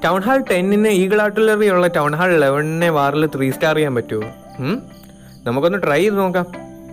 Town hall ടെന്നിന് eagle artillery ഉള്ള town hall ലെവനിനെ വാറിൽ ത്രീ സ്റ്റാർ ചെയ്യാൻ പറ്റുമോ ഉം? നമുക്കൊന്ന് ട്രൈ ചെയ്ത് നോക്കാം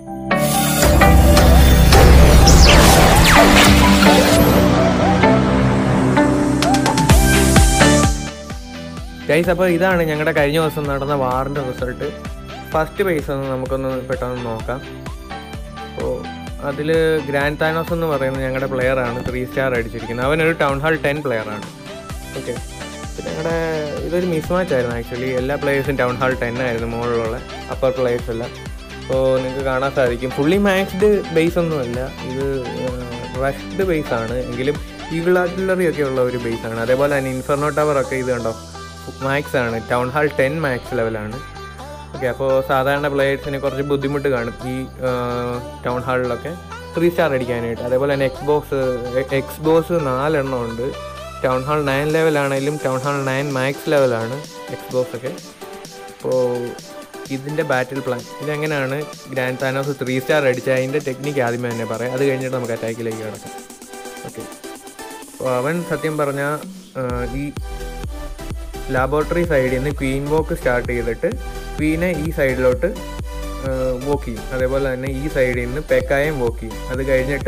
ഗൈസ് അപ്പോൾ ഇതാണ് ഞങ്ങളുടെ കഴിഞ്ഞ ദിവസം നടന്ന വാറിൻ്റെ റിസൾട്ട് ഫസ്റ്റ് ബേസ് ഒന്ന് നമുക്കൊന്ന് പെട്ടെന്ന് നോക്കാം അപ്പോൾ അതിൽ ഗ്രാൻഡ് താനോസ് എന്ന് പറയുന്ന ഞങ്ങളുടെ പ്ലെയറാണ് ത്രീ സ്റ്റാർ അടിച്ചിരിക്കുന്നത് അവനൊരു ടൗൺ ഹാൾ ടെൻ പ്ലെയറാണ് ഓക്കെ പിന്നെ ഞങ്ങളുടെ ഇതൊരു മിസ് മാച്ച് ആയിരുന്നു ആക്ച്വലി എല്ലാ പ്ലേയേഴ്സും ടൗൺ ഹാൾ ടെൻ ആയിരുന്നു മുകളിലുള്ള അപ്പർ പ്ലേയേഴ്സ് എല്ലാം അപ്പോൾ നിങ്ങൾക്ക് കാണാൻ സാധിക്കും ഫുള്ളി മാക്സ്ഡ് ബേസ് ഒന്നുമല്ല ഇത് റഷ്ഡ് ബേസ് ആണ് എങ്കിലും ഈഗിൾ ആർട്ടിലറി ഒക്കെ ഉള്ള ഒരു ബേസ് ആണ് അതേപോലെ തന്നെ ഇൻഫർണോ ടവർ ഒക്കെ ഇത് കണ്ടോ മാക്സ് ആണ് ടൗൺ ഹാൾ ടെൻ മാക്സ് ലെവലാണ് ഓക്കെ അപ്പോൾ സാധാരണ പ്ലേയേഴ്സിന് കുറച്ച് ബുദ്ധിമുട്ട് കാണും ഈ ടൗൺ ഹാളിലൊക്കെ ത്രീ സ്റ്റാർ അടിക്കാനായിട്ട് അതേപോലെ തന്നെ എക്സ് ബോക്സ് എക്സ് ബോക്സ് നാലെണ്ണം ഉണ്ട് ടൗൺ ഹാൾ നയൻ ലെവലാണെങ്കിലും ടൗൺ ഹാൾ നയൻ മാക്സ് ലെവലാണ് എക്സ് ബോക്സ് ഒക്കെ അപ്പോൾ ഇതിൻ്റെ ബാറ്റിൽ പ്ലാൻ ഇതെങ്ങനെയാണ് ഗ്രാൻഡ് താനോസ് ത്രീ സ്റ്റാർ അടിച്ച അതിൻ്റെ ടെക്നിക്ക് ആദ്യമേ തന്നെ പറയാം അത് കഴിഞ്ഞിട്ട് നമുക്ക് അറ്റാക്കിലേക്ക് കിടക്കാം ഓക്കെ അപ്പോൾ അവൻ സത്യം പറഞ്ഞാൽ ഈ ലാബോറട്ടറി സൈഡിൽ നിന്ന് ക്വീൻ വോക്ക് സ്റ്റാർട്ട് ചെയ്തിട്ട് ക്വീനെ ഈ സൈഡിലോട്ട് വോക്ക് ചെയ്യും അതേപോലെ തന്നെ ഈ സൈഡിൽ നിന്ന് പെക്കായം വോക്ക് ചെയ്യും അത് കഴിഞ്ഞിട്ട്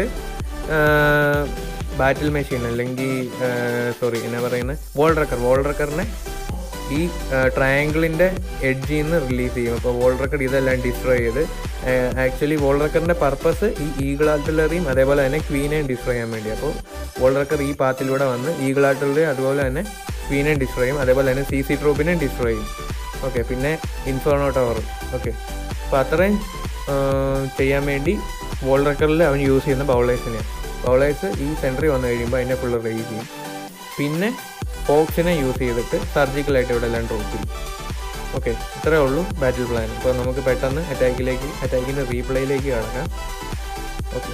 ബാറ്റിൽ മെഷീൻ അല്ലെങ്കിൽ സോറി എന്നാ പറയുന്നത് വോൾ റക്കർ വോൾ റക്കറിനെ ഈ ട്രയാങ്കിളിൻ്റെ എഡ്ജിൽ നിന്ന് റിലീസ് ചെയ്യും അപ്പോൾ വോൾ റക്കർ ഇതെല്ലാം ഡിസ്ട്രോയ് ചെയ്ത് ആക്ച്വലി വോൾ റക്കറിൻ്റെ പർപ്പസ് ഈ ഈഗിൾ ആർട്ടിലറിയും അതേപോലെ തന്നെ ക്വീനെയും ഡിസ്ട്രോയ് ചെയ്യാൻ വേണ്ടി അപ്പോൾ വോൾ റക്കർ ഈ പാത്തിലൂടെ വന്ന് ഈഗിൾ ആർട്ടിലറി അതുപോലെ തന്നെ ക്വീനെയും ഡിസ്ട്രോയ് ചെയ്യും അതേപോലെ തന്നെ സി സി ട്രോപ്പിനെയും ഡിസ്ട്രോയ് ചെയ്യും ഓക്കെ പിന്നെ ഇൻഫോർണോ ടവർ ഓക്കെ അപ്പോൾ അത്രയും ചെയ്യാൻ വേണ്ടി വോൾ റക്കറിൽ അവൻ യൂസ് ചെയ്യുന്ന ബൗളേഴ്സിനെയാണ് ബൗളേഴ്സ് ഈ സെൻറ്ററിൽ വന്നു കഴിയുമ്പോൾ അതിനെ ഫുള്ള് റേസ് ചെയ്യും പിന്നെ ഫോക്സിനെ യൂസ് ചെയ്തിട്ട് സർജിക്കലായിട്ട് ഇവിടെ എല്ലാം ഡ്രോപ്പ് ചെയ്യും ഓക്കെ ഇത്രേ ഉള്ളൂ ബാറ്റിൽ പ്ലാൻ അപ്പോൾ നമുക്ക് പെട്ടെന്ന് അറ്റാക്കിലേക്ക് അറ്റാക്കിൻ്റെ റീപ്ലേയിലേക്ക് കടക്കാം ഓക്കെ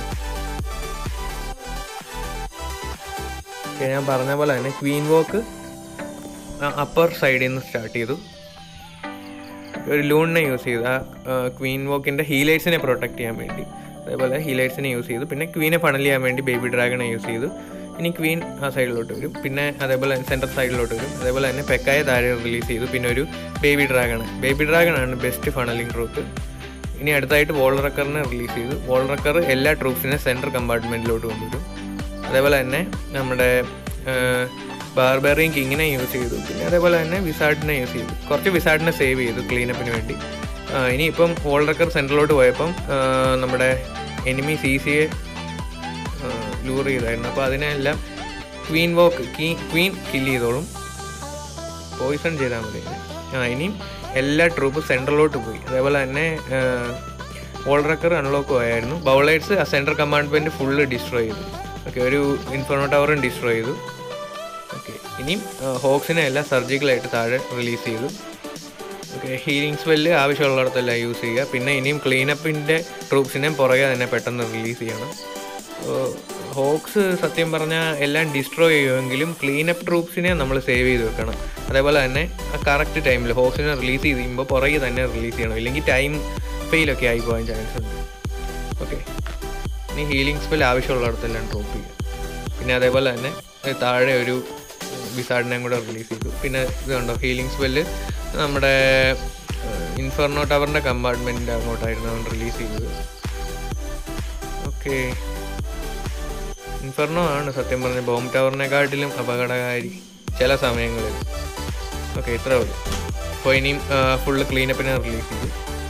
ഓക്കെ ഞാൻ പറഞ്ഞ പോലെ തന്നെ ക്വീൻ വോക്ക് അപ്പർ സൈഡിൽ നിന്ന് സ്റ്റാർട്ട് ചെയ്തു ഒരു ലൂണിനെ യൂസ് ചെയ്തു ആ ക്വീൻ വോക്കിൻ്റെ ഹീലേഴ്സിനെ പ്രൊട്ടക്ട് ചെയ്യാൻ വേണ്ടി അതേപോലെ ഹീലേഴ്സിനെ യൂസ് ചെയ്തു പിന്നെ ക്വീനെ ഫണൽ ചെയ്യാൻ വേണ്ടി ബേബി ഡ്രാഗണെ യൂസ് ചെയ്തു ഇനി ക്വീൻ ആ സൈഡിലോട്ട് വരും പിന്നെ അതേപോലെ സെൻറ്റർ സൈഡിലോട്ട് വരും അതേപോലെ തന്നെ പെക്കായ താഴെ റിലീസ് ചെയ്തു പിന്നെ ഒരു ബേബി ഡ്രാഗൺ ബേബി ഡ്രാഗൺ ആണ് ബെസ്റ്റ് ഫണലിംഗ് ട്രൂപ്പ് ഇനി അടുത്തായിട്ട് വോൾ റക്കറിനെ റിലീസ് ചെയ്തു വോൾ റക്കർ എല്ലാ ട്രൂപ്സിനെ സെൻറ്റർ കമ്പാർട്ട്മെൻറ്റിലോട്ട് കൊണ്ടുവരും അതേപോലെ തന്നെ നമ്മുടെ ബാർബറിയൻ കിങ്ങിനെ യൂസ് ചെയ്തു പിന്നെ അതേപോലെ തന്നെ വിസാർഡിനെ യൂസ് ചെയ്തു കുറച്ച് വിസാർഡിനെ സേവ് ചെയ്തു ക്ലീനപ്പിന് വേണ്ടി ഇനി ഇപ്പം വോൾ റക്കർ സെൻറ്ററിലോട്ട് പോയപ്പം നമ്മുടെ എനിമി സി സിയെ ലൂർ ചെയ്തായിരുന്നു അപ്പോൾ അതിനെല്ലാം ക്വീൻ വോക്ക് കീ ക്വീൻ കില്ല് ചെയ്തോളും പോയിസൺ ചെയ്താൽ മതി ആ ഇനിയും എല്ലാ ട്രൂപ്പും സെൻട്രലോട്ട് പോയി അതേപോലെ തന്നെ വോൾ റക്കർ അൺലോക്ക് ആയിരുന്നു ബൗളേഴ്സ് ആ സെൻട്രൽ കമ്പാർട്ട്മെൻറ്റ് ഫുള്ള് ഡിസ്ട്രോയ് ചെയ്തു ഓക്കെ ഒരു ഇൻഫോർമോ ടവറും ഡിസ്ട്രോയ് ചെയ്തു ഓക്കെ ഇനിയും ഹോക്സിനെ എല്ലാം സർജിക്കലായിട്ട് താഴെ റിലീസ് ചെയ്തു ഓക്കെ ഹീലിംഗ് സ്പെല്ല് ആവശ്യമുള്ളിടത്തെല്ലാം യൂസ് ചെയ്യുക പിന്നെ ഇനിയും ക്ലീനപ്പിൻ്റെ ട്രൂപ്സിനെ പുറകെ തന്നെ പെട്ടെന്ന് റിലീസ് ചെയ്യണം ഹോക്സ് സത്യം പറഞ്ഞാൽ എല്ലാം ഡിസ്ട്രോയ് ചെയ്യുമെങ്കിലും ക്ലീനപ്പ് ട്രൂപ്സിനെ നമ്മൾ സേവ് ചെയ്ത് വെക്കണം അതേപോലെ തന്നെ ആ കറക്റ്റ് ടൈമിൽ ഹോക്സിനെ റിലീസ് ചെയ്ത് കഴിയുമ്പോൾ പുറകെ തന്നെ റിലീസ് ചെയ്യണം ഇല്ലെങ്കിൽ ടൈം ഫെയിലൊക്കെ ആയി പോകാൻ ചാൻസ് ഉണ്ട് ഓക്കെ ഇനി ഹീലിംഗ് സ്പെൽ ആവശ്യമുള്ളിടത്തെല്ലാം ഡ്രോപ്പ് ചെയ്യുക പിന്നെ അതേപോലെ തന്നെ താഴെ ഒരു വിസാഡിനെയും കൂടെ റിലീസ് ചെയ്തു പിന്നെ ഇത് കണ്ടോ ഹീലിംഗ് സ്പെല്ല് നമ്മുടെ ഇൻഫർണോ ടവറിൻ്റെ കമ്പാർട്ട്മെൻറ്റിൻ്റെ അങ്ങോട്ടായിരുന്നു അവൻ റിലീസ് ചെയ്തത് ഓക്കെ ഇൻഫർണോ ആണ് സത്യം പറഞ്ഞ ബോംബ് ടവറിനെക്കാട്ടിലും അപകടകാരി ചില സമയങ്ങളിൽ ഓക്കെ ഇത്രേ ഉള്ളൂ അപ്പോൾ ഇനിയും ഫുള്ള് ക്ലീനപ്പിനെ റിലീസ് ചെയ്തു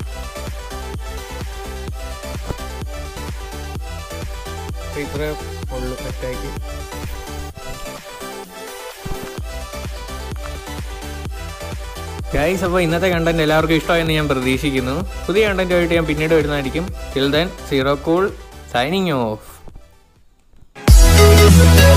ഇത്രേ ഉള്ളൂ അറ്റാക്ക് ഗൈസ് അപ്പോൾ ഇന്നത്തെ കണ്ടന്റ് എല്ലാവർക്കും ഇഷ്ടമായെന്ന് ഞാൻ പ്രതീക്ഷിക്കുന്നു പുതിയ കണ്ടന്റുമായിട്ട് ഞാൻ പിന്നീട് വരുന്നതായിരിക്കും till then zero cool signing of